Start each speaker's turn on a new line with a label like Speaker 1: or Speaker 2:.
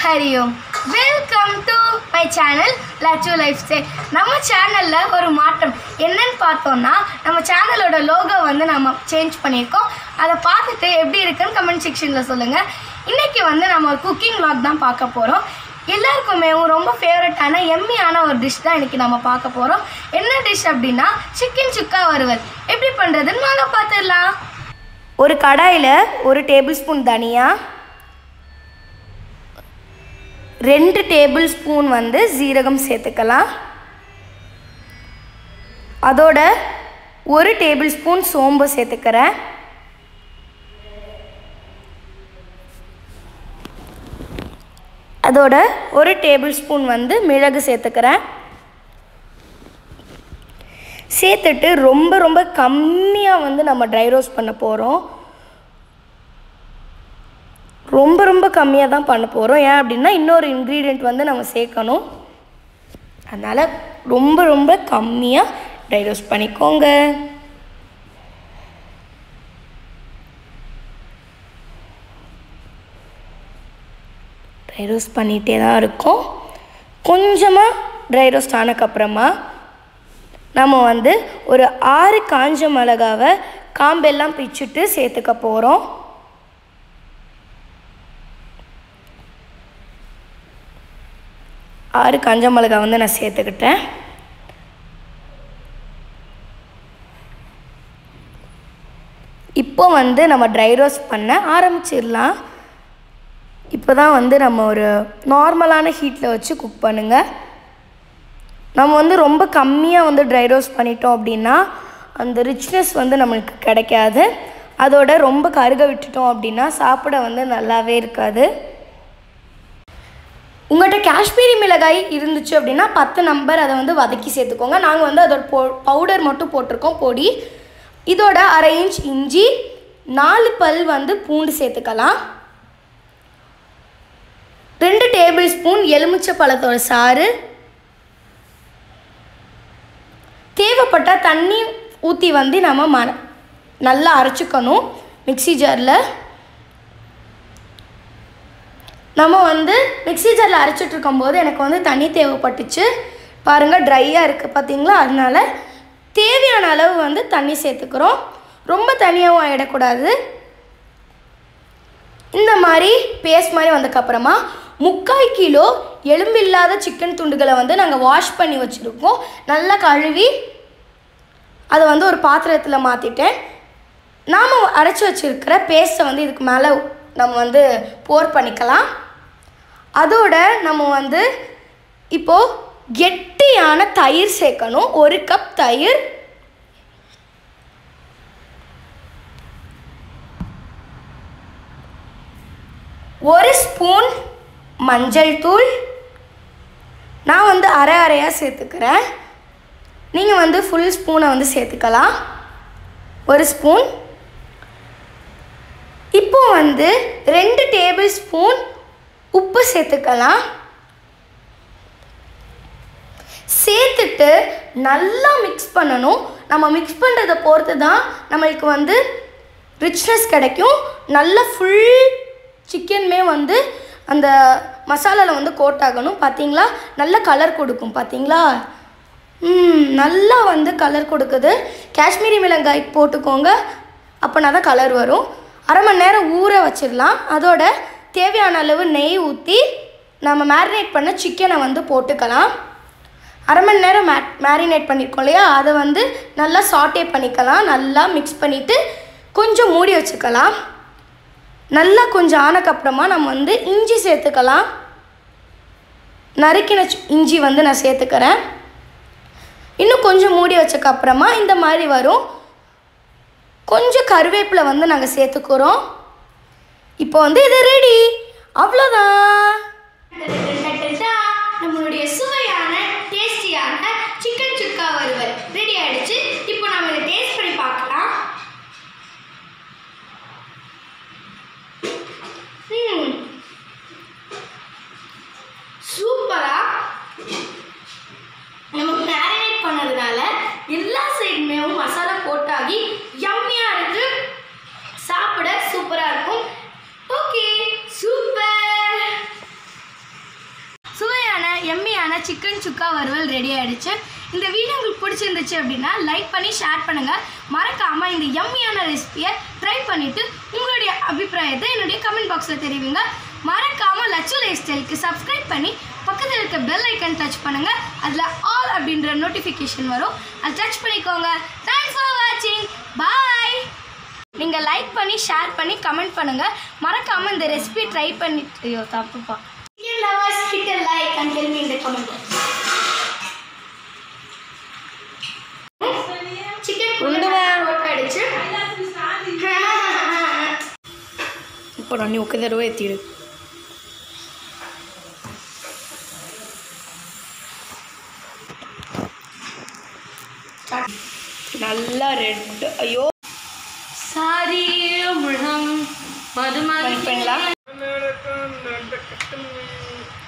Speaker 1: Hari Om welcome to my channel Lachu life style நம்ம சேனலில் ஒரு மாற்றம் என்னன்னு பார்த்தோம்னா நம்ம சேனலோட லோகோ வந்து நம்ம சேஞ்ச் பண்ணியிருக்கோம் அதை பார்த்துட்டு எப்படி இருக்குன்னு கமெண்ட் செக்ஷனில் சொல்லுங்கள் இன்றைக்கி வந்து நம்ம ஒரு குக்கிங் vlog தான் பார்க்க போகிறோம் எல்லாருக்குமே ரொம்ப ஃபேவரட்டான எம்மியான ஒரு டிஷ் தான் இன்றைக்கி நம்ம பார்க்க போகிறோம் என்ன டிஷ் அப்படின்னா சிக்கன் சுக்கா வறுவல் எப்படி பண்ணுறதுன்னு வாங்க பார்த்துடலாம் ஒரு கடாயில் ஒரு டேபிள் ஸ்பூன் தனியா ரெண்டு டேபிள் ஸ்பூன் வந்து ஜீரகம் சேர்த்துக்கலாம் அதோட ஒரு டேபிள் ஸ்பூன் சோம்பு சேர்த்துக்கிறேன் அதோட ஒரு டேபிள் ஸ்பூன் வந்து மிளகு சேர்த்துக்கிறேன் சேர்த்துட்டு ரொம்ப ரொம்ப கம்மியாக வந்து நம்ம ட்ரை ரோஸ்ட் பண்ண போகிறோம் ரொம்ப ரொம்ப கம்மியாக தான் பண்ண போகிறோம் ஏன் அப்படின்னா இன்னொரு இன்க்ரீடியண்ட் வந்து நம்ம சேர்க்கணும் அதனால் ரொம்ப ரொம்ப கம்மியாக ட்ரை ரோஸ்ட் பண்ணிக்கோங்க ட்ரை ரோஸ்ட் பண்ணிகிட்டே தான் இருக்கோம் கொஞ்சமாக ட்ரை ரோஸ்ட் ஆனதுக்கப்புறமா நம்ம வந்து ஒரு ஆறு காஞ்ச மிளகாவை காம்பெல்லாம் பிச்சுட்டு சேர்த்துக்க போகிறோம் ஆறு காஞ்ச மிளகா வந்து நான் சேர்த்துக்கிட்டேன் இப்போ வந்து நம்ம ட்ரை ரோஸ்ட் பண்ண ஆரம்பிச்சிடலாம் இப்போ தான் வந்து நம்ம ஒரு நார்மலான ஹீட்டில் வச்சு குக் பண்ணுங்கள் நம்ம வந்து ரொம்ப கம்மியாக வந்து ட்ரை ரோஸ்ட் பண்ணிட்டோம் அப்படின்னா அந்த ரிச்னஸ் வந்து நம்மளுக்கு கிடைக்காது அதோட ரொம்ப கருக விட்டுட்டோம் அப்படின்னா சாப்பிட வந்து நல்லாவே இருக்காது உங்கள்கிட்ட காஷ்மீரி மிளகாய் இருந்துச்சு அப்படின்னா பத்து நம்பர் அதை வந்து வதக்கி சேர்த்துக்கோங்க நாங்கள் வந்து அதோட போ பவுடர் மட்டும் போட்டிருக்கோம் பொடி இதோட அரை இன்ச் இஞ்சி நாலு பல் வந்து பூண்டு சேர்த்துக்கலாம் ரெண்டு டேபிள் ஸ்பூன் எலுமிச்சை பழத்தோட சாறு தேவைப்பட்டால் தண்ணி ஊற்றி வந்து நம்ம ம நல்லா அரைச்சிக்கணும் மிக்ஸி ஜாரில் நம்ம வந்து மிக்ஸி ஜாரில் அரைச்சிட்டு இருக்கும்போது எனக்கு வந்து தண்ணி தேவைப்பட்டுச்சு பாருங்கள் ட்ரையாக இருக்குது பார்த்தீங்களா அதனால தேவையான அளவு வந்து தண்ணி சேர்த்துக்கிறோம் ரொம்ப தனியாகவும் ஆகிடக்கூடாது இந்த மாதிரி பேஸ்ட் மாதிரி வந்ததுக்கப்புறமா முக்கால் கிலோ எலும்பில்லாத சிக்கன் துண்டுகளை வந்து நாங்கள் வாஷ் பண்ணி வச்சுருக்கோம் நல்லா கழுவி அதை வந்து ஒரு பாத்திரத்தில் மாற்றிட்டேன் நாம் அரைச்சி வச்சுருக்கிற பேஸ்ட்டை வந்து இதுக்கு மேலே நம்ம வந்து போர் பண்ணிக்கலாம் அதோட நம்ம வந்து இப்போது கெட்டியான தயிர் சேர்க்கணும் ஒரு கப் தயிர் ஒரு ஸ்பூன் மஞ்சள் தூள் நான் வந்து அரை அரையாக சேர்த்துக்கிறேன் நீங்கள் வந்து ஃபுல் ஸ்பூனை வந்து சேர்த்துக்கலாம் ஒரு ஸ்பூன் இப்போ வந்து ரெண்டு டேபிள் ஸ்பூன் உப்பு சேர்த்துக்கலாம் சேர்த்துட்டு நல்லா மிக்ஸ் பண்ணணும் நம்ம மிக்ஸ் பண்ணுறதை பொறுத்து தான் நம்மளுக்கு வந்து ரிச்னஸ் கிடைக்கும் நல்லா ஃபுல் சிக்கனுமே வந்து அந்த மசாலாவில் வந்து கோட் ஆகணும் பார்த்தீங்களா நல்ல கலர் கொடுக்கும் பார்த்தீங்களா ம் நல்லா வந்து கலர் கொடுக்குது காஷ்மீரி மிளகாய் போட்டுக்கோங்க அப்போனா தான் கலர் வரும் அரை மணி நேரம் ஊற வச்சிடலாம் அதோட தேவையான அளவு நெய் ஊற்றி நம்ம மேரினேட் பண்ண சிக்கனை வந்து போட்டுக்கலாம் அரை மணி நேரம் மே மேரினேட் பண்ணியிருக்கோம் இல்லையா அதை வந்து நல்லா சாட்டே பண்ணிக்கலாம் நல்லா மிக்ஸ் பண்ணிவிட்டு கொஞ்சம் மூடி வச்சுக்கலாம் நல்லா கொஞ்சம் ஆனக்கப்புறமா நம்ம வந்து இஞ்சி சேர்த்துக்கலாம் நறுக்கின சி- இஞ்சி வந்து நான் சேர்த்துக்கிறேன் இன்னும் கொஞ்சம் மூடி வச்சக்கப்புறமா இந்த மாதிரி வரும் கொஞ்சம் கருவேப்பிலை வந்து நாங்கள் சேர்த்துக்கிறோம் இப்போ வந்து இது ரெடி அவ்வளோதான் நம்மளுடைய சுவையான டேஸ்டியான சிக்கன் சுக்கா வறுவல் ரெடி ஆயிடுச்சு இப்போ நம்ம இதை டேஸ்ட் பண்ணி பார்க்கலாம் ம் சூப்பரா நம்ம மேரினேட் பண்ணதுனால எல்லா சைடுமே மசாலா போட்டாகி யம்மியா இருக்கு சாப்பிட சூப்பரா இருக்கும் ஓகே சூப்பர் சிக்கன் சுக்கா வறுவல் ரெடி ஆயிடுச்சு இந்த வீடியோ உங்களுக்கு பிடிச்சிருந்துச்சு அப்படின்னா லைக் பண்ணி ஷேர் பண்ணுங்கள் மறக்காமல் இந்த யம்மியான ரெசிபியை ட்ரை பண்ணிவிட்டு உங்களுடைய அபிப்பிராயத்தை என்னுடைய கமெண்ட் பாக்ஸில் தெரிவிங்க மறக்காமல் லட்சு லைஃப் ஸ்டைலுக்கு சப்ஸ்கிரைப் பண்ணி பக்கத்தில் இருக்க பெல் ஐக்கன் டச் பண்ணுங்கள் அதில் ஆல் அப்படின்ற நோட்டிஃபிகேஷன் வரும் அதை டச் பண்ணிக்கோங்க தேங்க்ஸ் ஃபார் வாட்சிங் பாய் நீங்கள் லைக் பண்ணி ஷேர் பண்ணி கமெண்ட் பண்ணுங்கள் மறக்காமல் இந்த ரெசிபி ட்ரை பண்ணி ஐயோ தப்புப்பா chicken lovers hit a like and tell me in the comment box chicken work ஆயிடுச்சு இப்போ நான் ఒక தடவை எத்திடு நல்லா ரெட் ஐயோ சாரி முழம் மது
Speaker 2: பண்ணலாம்